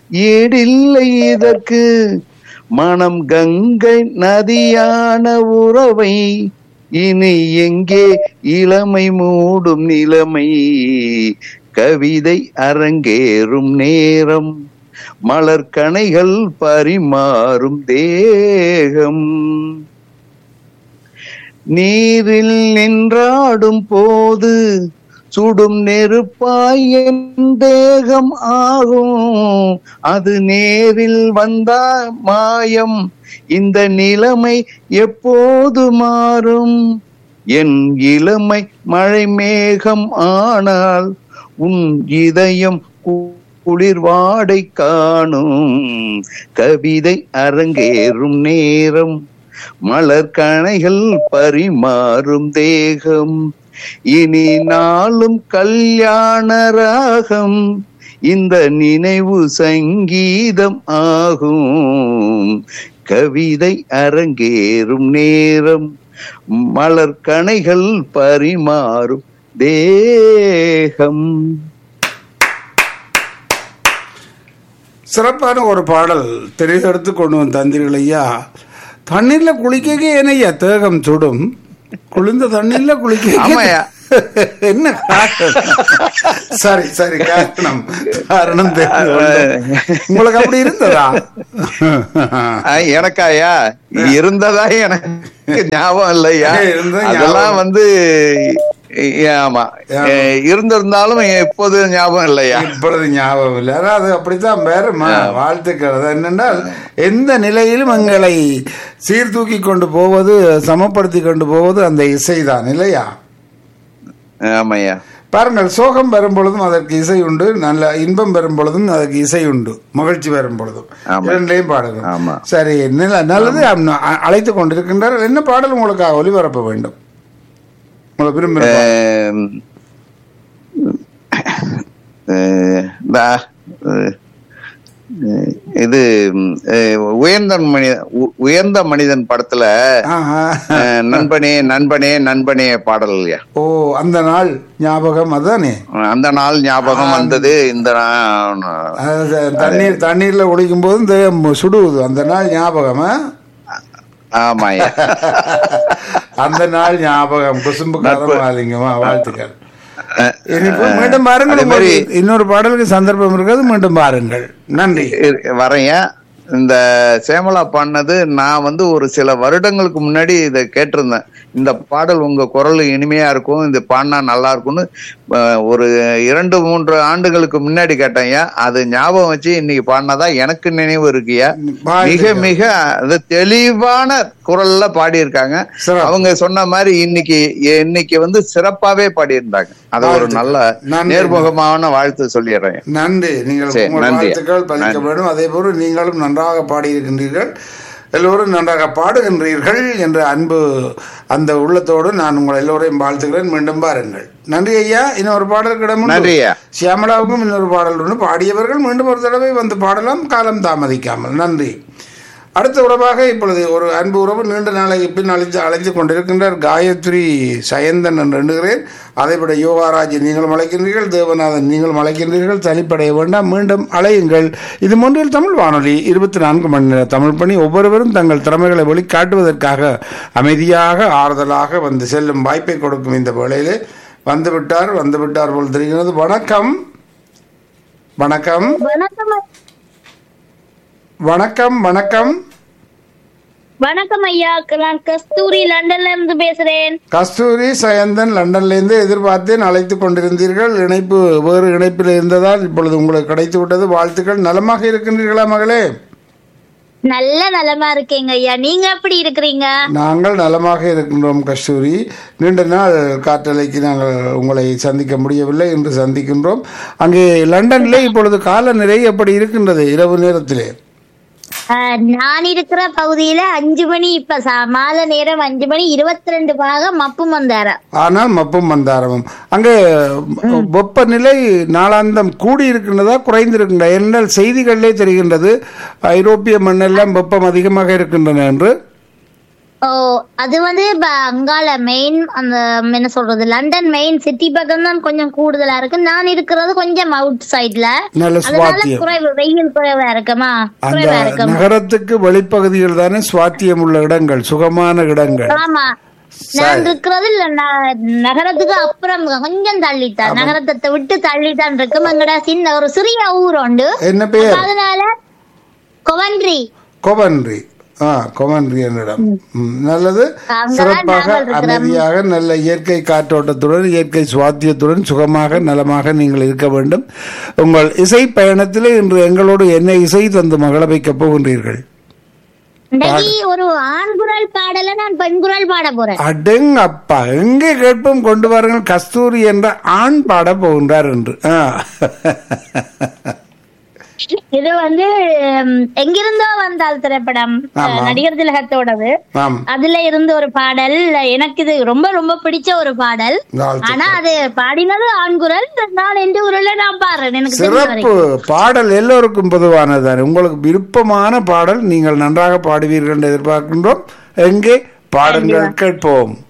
ஈடில்லை இதற்கு மனம் கங்கை நதியான உறவை இனி எங்கே இளமை மூடும் நிலைமை கவிதை அரங்கேறும் நேரம் மலர்கணைகள் பரிமாறும் தேகம் நீரில் நின்றாடும் போது சுடும் நெருப்பாய் என் தேகம் ஆகும் அது நேரில் வந்தா மாயம் இந்த நிலைமை எப்போது மாறும் என் இளமை மழை மேகம் ஆனால் உன் இதயம் கு- குளிர் வாடை காணும் கவிதை அரங்கேறும் நேரம் மலர் கணைகள் பரிமாறும் தேகம் இனி நாளும் கல்யாண ராகம் இந்த நினைவு சங்கீதம் ஆகும் கவிதை அரங்கேறும் நேரம் மலர் கணைகள் பரிமாறும் தேகம் சிறப்பான ஒரு பாடல் தெரிந்தெடுத்து கொண்டு வந்து தந்தீர்கள் ஐயா தண்ணீர்ல குளிக்க என்னையா தேகம் சுடும் குளிர்ந்த தண்ணீர்ல குளிக்க ஆமாய்யா. என்ன காரணம் சரி சரி காரணம் காரணம் தெரிந்து கொண்டோம். உங்களுக்கு அப்படி இருந்ததா ஆ, எனக்காயா இருந்ததா எனக்கு ஞாபகம் இல்லையா இருந்தது ஞாபகம். அதெல்லாம் வந்து ஆமா ஆமா. இருந்திருந்தாலும் எப்போது ஞாபகம் இல்லையா இப்பொழுது ஞாபகம் இல்லை ஆனா அது அப்படித்தான் வேற வாழ்த்துக்கள் அது என்னென்றால் எந்த நிலையிலும் எங்களை சீர்தூக்கி கொண்டு போவது சமப்படுத்தி கொண்டு போவது அந்த இசைதான் இல்லையா ஆமாய்யா பாருங்கள் சோகம் வரும் பொழுதும் அதற்கு இசை உண்டு நல்ல இன்பம் வரும் பொழுதும் அதற்கு இசை உண்டு மகிழ்ச்சி வரும் பொழுதும் ஆமா. இரண்டையும் பாடணும் ஆமா. சரி நல்ல- நல்லது அ- அழைத்து கொண்டிருக்கின்றார் என்ன பாடல் உங்களுக்கு ஒளிபரப்ப வேண்டும் உங்களை விரும்புகிற பாடல். ஆம், அஹ், தா- அஹ், இது ம், அஹ், உயர்ந்த மனிதன் உ- உயர்ந்த மனிதன் படத்துல ஆஹா. அஹ், நண்பனே நண்பனே நண்பனே பாடல்யா ஓ அந்த நாள் ஞாபகம் அதானே அந்த நாள் ஞாபகம் வந்தது இந்த நா- அது தண்ணீர் தண்ணீர்ல ஒழிக்கும் போது இந்த சுடுவது அந்த நாள் ஞாபகம் ஆ? ஆமாய்யா அந்த நாள் ஞாபகம் குசும்பு கரமாலிங்கமா வாழ்த்துக்கள் இனிப்பு மீண்டும் பாருங்கள் அதே மாதிரி- உங்களுக்கு இன்னொரு பாடலுக்கு சந்தர்ப்பம் இருக்கிறது மீண்டும் பாருங்கள் நன்றி இரு- வரேன் இந்த சேமலா பாடினது நான் வந்து ஒரு சில வருடங்களுக்கு முன்னாடி இதை கேட்டிருந்தேன் இந்த பாடல் உங்க குரல் இனிமையா இருக்கும் இது பாடினா நல்லா இருக்கும்னு அஹ், ஒரு இரண்டு மூன்று ஆண்டுகளுக்கு முன்னாடி கேட்டேன்யா அது ஞாபகம் வச்சு இன்னைக்கு பாடினதா எனக்கு நினைவு இருக்குயா மிக மிக அது தெளிவான குரல்ல பாடியிருக்காங்க சிறப்பு. அவங்க சொன்ன மாதிரி இன்னைக்கு இன்னைக்கு வந்து சிறப்பாவே பாடியிருந்தாங்க அது ஒரு நல்ல நன்றி. நேர்முகமான வாழ்த்து சொல்லிடுறேன் நன்றி நீங்கள் சரி, உங்கள் நன்றி. வாழ்த்துக்கள் பதிக்க வேண்டும் அதே போல நீங்களும் நன்றாக பாடியிருக்கின்றீர்கள் எல்லோரும் நன்றாக பாடுகின்றீர்கள் என்ற அன்பு அந்த உள்ளத்தோடு நான் உங்கள் எல்லோரையும் வாழ்த்துகிறேன் மீண்டும் பாருங்கள் நன்றி ஐயா இன்னொரு பாடல் கிடமும் நன்றி ஐயா. சியாமலாவுக்கும் இன்னொரு பாடல் உண்டு பாடியவர்கள் மீண்டும் ஒரு தடவை வந்து பாடலாம் காலம் தாமதிக்காமல் நன்றி அடுத்த உறவாக இப்பொழுது ஒரு அன்பு உறவு நீண்ட நாளைக்கு பின் அழைத்து அழைத்து கொண்டிருக்கின்றார் காயத்ரி சயந்தன் என்று எண்ணுகிறேன் அதைவிட யோகாராஜ் நீங்களும் அழைக்கின்றீர்கள் தேவநாதன் நீங்களும் அழைக்கின்றீர்கள் தனிப்படைய வேண்டாம் மீண்டும் அழையுங்கள் இது மூன்றில் தமிழ் வானொலி இருபத்தி நான்கு மணி நேர தமிழ் பணி ஒவ்வொருவரும் தங்கள் திறமைகளை வெளிக்காட்டுவதற்காக அமைதியாக ஆறுதலாக வந்து செல்லும் வாய்ப்பை கொடுக்கும் இந்த வேளையிலே வந்துவிட்டார் வந்துவிட்டார் போல் தெரிகிறது வணக்கம் வணக்கம் வணக்கம் வணக்கம் வணக்கம் வணக்கம் ஐயா நான் கஸ்தூரி லண்டன்ல இருந்து பேசுறேன் கஸ்தூரி சயந்தன் லண்டன்லேருந்து எதிர்பார்த்தேன் அழைத்து கொண்டிருந்தீர்கள் இணைப்பு வேறு இணைப்பில் இருந்ததால் இப்பொழுது உங்களுக்கு கிடைத்து விட்டது வாழ்த்துக்கள் நலமாக இருக்கின்றீர்களா மகளே நல்ல நலமா இருக்கேங்க ஐயா நீங்க எப்படி இருக்கிறீங்க நாங்கள் நலமாக இருக்கின்றோம் கஸ்தூரி நீண்ட நாள் காற்றலைக்கு நாங்கள் உங்களை சந்திக்க முடியவில்லை என்று சந்திக்கின்றோம் அங்கே லண்டனிலே இப்பொழுது காலநிலை எப்படி இருக்கின்றது இரவு நேரத்திலே ஆஹ், நான் இருக்கிற பகுதியில அஞ்சு மணி இப்ப சா- மாலை நேரம் அஞ்சு மணி இருபத்தி ரெண்டு பாகம் மப்பு வந்தார ஆனால் மப்பும் மந்தாரமும் அங்கே வெப்பநிலை நாளாந்தம் கூடி இருக்கின்றதா குறைந்திருக்கின்றதா என்றால் செய்திகளிலே தெரிகின்றது ஐரோப்பிய மண்ணெல்லாம் வெப்பம் அதிகமாக இருக்கின்றன என்று ஓ அது வந்து இப்ப அங்கால மெயின் அந்த என்ன சொல்றது லண்டன் மெயின் சிட்டி பக்கம் தான் கொஞ்சம் கூடுதலா இருக்கு நான் இருக்கிறது கொஞ்சம் அவுட் சைட்ல நல்ல அதனால சுவாத்தியம் குறைவு வெயில் குறைவா இருக்குமா அந்த குறைவா இருக்கும் நகரத்துக்கு வெளிப்பகுதிகள் தானே சுவாத்தியம் உள்ள இடங்கள் சுகமான இடங்கள் ஆமா நான் இருக்கிறது இல்ல ந- நகரத்துக்கு அப்புறம் கொஞ்சம் தள்ளித்தான் நகரத்தை விட்டு தள்ளித்தான் இருக்கும் எங்கட சின்ன ஒரு சிறிய ஊர் உண்டு என்ன பெயர் அதனால கொவன்ட்ரி கொவன்ரி ஆ கொவன்ரி என்னிடம் ம், நல்லது அங்கதான் சிறப்பாக நாங்கள் இருக்கிறோம். அமைதியாக நல்ல இயற்கை காற்றோட்டத்துடன் இயற்கை சுவாத்தியத்துடன் சுகமாக நலமாக நீங்கள் இருக்க வேண்டும் உங்கள் இசை பயணத்திலே இன்று எங்களோடு என்ன இசை தந்து மகள வைக்கப் போகின்றீர்கள் இன்னைக்கு ஒரு ஆண் குரல் பாடல நான் பெண் குரல் பாட போறேன் அடங் அப்பா எங்கே கேட்போம் கொண்டு வாருங்கள் கஸ்தூரி என்ற ஆண் பாட போகின்றார் என்று ஆ. இது வந்து ம், எங்கிருந்தோ வந்தால் திரைப்படம் ஆமா. நடிகர் திலகத்தோடது ஆம் அதுல இருந்து ஒரு பாடல் எனக்கு இது ரொம்ப ரொம்ப பிடிச்ச ஒரு பாடல் வாழ்த்துக்கள். ஆனா அது பாடினது ஆண் குரல் நான் எந்த குரல்ல நான் பாடுறேன் எனக்கு தெரிஞ்ச சிறப்பு வரைக்கும். பாடல் எல்லோருக்கும் பொதுவானதுதான் உங்களுக்கு விருப்பமான பாடல் நீங்கள் நன்றாக பாடுவீர்கள் என்று எதிர்பார்க்கின்றோம் எங்கே பாடுங்கள் கேட்போம்